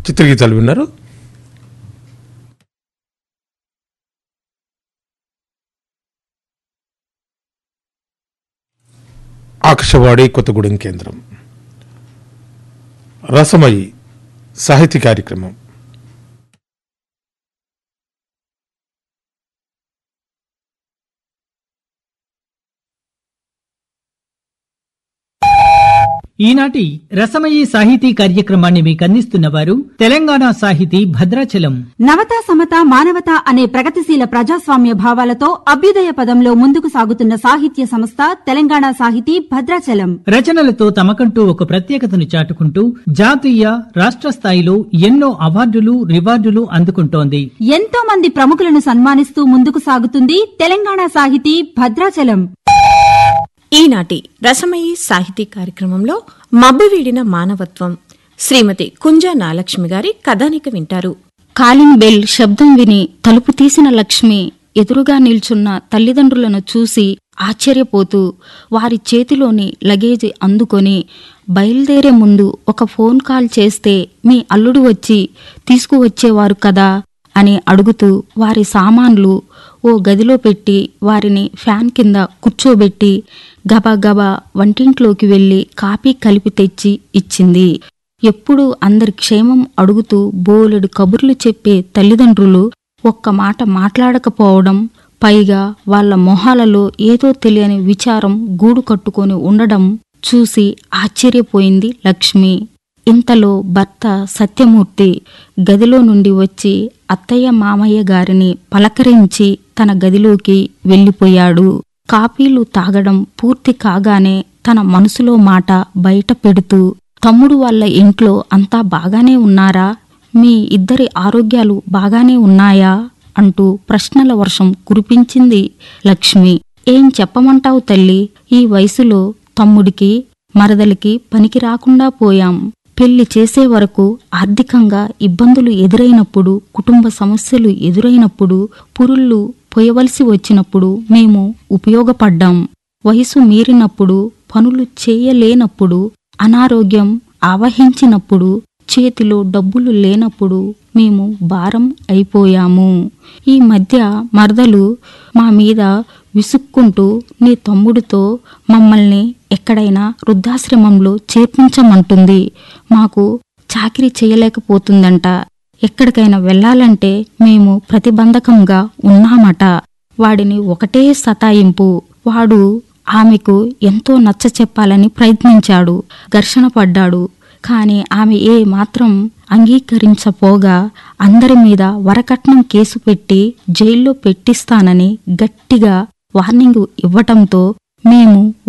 చిత్రగీతాలు విన్నారు ఆకాశవాణి కొత్తగూడెం కేంద్రం రసమయి సాహితీ కార్యక్రమం ఈనాటి రసమయీ సాహితీ కార్యక్రమాన్ని మీకు అందిస్తున్న వారు తెలంగాణ సాహితీ భద్రాచలం నవత సమత మానవత అనే ప్రగతిశీల ప్రజాస్వామ్య భావాలతో అభ్యుదయ పదంలో ముందుకు సాగుతున్న సాహిత్య సంస్థ తెలంగాణ సాహితీ భద్రాచలం రచనలతో తమకంటూ ఒక ప్రత్యేకతను చాటుకుంటూ జాతీయ రాష్ట్ర స్థాయిలో ఎన్నో అవార్డులు రివార్డులు అందుకుంటోంది ఎంతో మంది ప్రముఖులను సన్మానిస్తూ ముందుకు సాగుతుంది తెలంగాణ సాహితీ భద్రాచలం ఈనాటి రసమయి సాహితీ కార్యక్రమంలో మబ్బువీడిన మానవత్వం శ్రీమతి కుంజా నాలక్ష్మి గారి కథానిక వింటారు కాలింగ్ బెల్ శబ్దం విని తలుపు తీసిన లక్ష్మి ఎదురుగా నిల్చున్న తల్లిదండ్రులను చూసి ఆశ్చర్యపోతూ వారి చేతిలోని లగేజ్ అందుకొని బయలుదేరే ముందు ఒక ఫోన్ కాల్ చేస్తే మీ అల్లుడు వచ్చి తీసుకువచ్చేవారు కదా అని అడుగుతూ వారి సామాన్లు ఓ గదిలో పెట్టి వారిని ఫ్యాన్ కింద కూర్చోబెట్టి గబగబా వంటింట్లోకి వెళ్లి కాపీ కలిపి తెచ్చి ఇచ్చింది ఎప్పుడూ అందరి క్షేమం అడుగుతూ బోలెడు కబుర్లు చెప్పే తల్లిదండ్రులు ఒక్క మాట మాట్లాడకపోవడం పైగా వాళ్ళ మొహాలలో ఏదో తెలియని విచారం గూడు కట్టుకొని ఉండడం చూసి ఆశ్చర్యపోయింది లక్ష్మి ఇంతలో భర్త సత్యమూర్తి గదిలో నుండి వచ్చి అత్తయ్య మామయ్య గారిని పలకరించి తన గదిలోకి వెళ్ళిపోయాడు కాపీలు తాగడం పూర్తి కాగానే తన మనసులో మాట బయట పెడుతూ తమ్ముడు వాళ్ళ ఇంట్లో అంతా బాగానే ఉన్నారా మీ ఇద్దరి ఆరోగ్యాలు బాగానే ఉన్నాయా అంటూ ప్రశ్నల వర్షం కురిపించింది లక్ష్మి ఏం చెప్పమంటావు తల్లి ఈ వయసులో తమ్ముడికి మరదలికి పనికి రాకుండా పోయాం పెళ్లి చేసే వరకు ఆర్థికంగా ఇబ్బందులు ఎదురైనప్పుడు కుటుంబ సమస్యలు ఎదురైనప్పుడు పురుళ్ళు పొయ్యవలసి వచ్చినప్పుడు మేము ఉపయోగపడ్డాం వయసు మీరినప్పుడు పనులు చేయలేనప్పుడు అనారోగ్యం ఆవహించినప్పుడు చేతిలో డబ్బులు లేనప్పుడు మేము భారం అయిపోయాము ఈ మధ్య మరదలు మా మీద విసుక్కుంటూ నీ తమ్ముడితో మమ్మల్ని ఎక్కడైనా వృద్ధాశ్రమంలో చేర్పించమంటుంది మాకు చాకిరీ చేయలేకపోతుందంట ఎక్కడికైనా వెళ్ళాలంటే మేము ప్రతిబంధకంగా ఉన్నామట వాడిని ఒకటే సతాయింపు వాడు ఆమెకు ఎంతో నచ్చ చెప్పాలని ప్రయత్నించాడు ఘర్షణ పడ్డాడు కాని ఆమె ఏ మాత్రం అంగీకరించపోగా అందరి మీద వరకట్నం కేసు పెట్టి జైల్లో పెట్టిస్తానని గట్టిగా వార్నింగ్ ఇవ్వటంతో మేము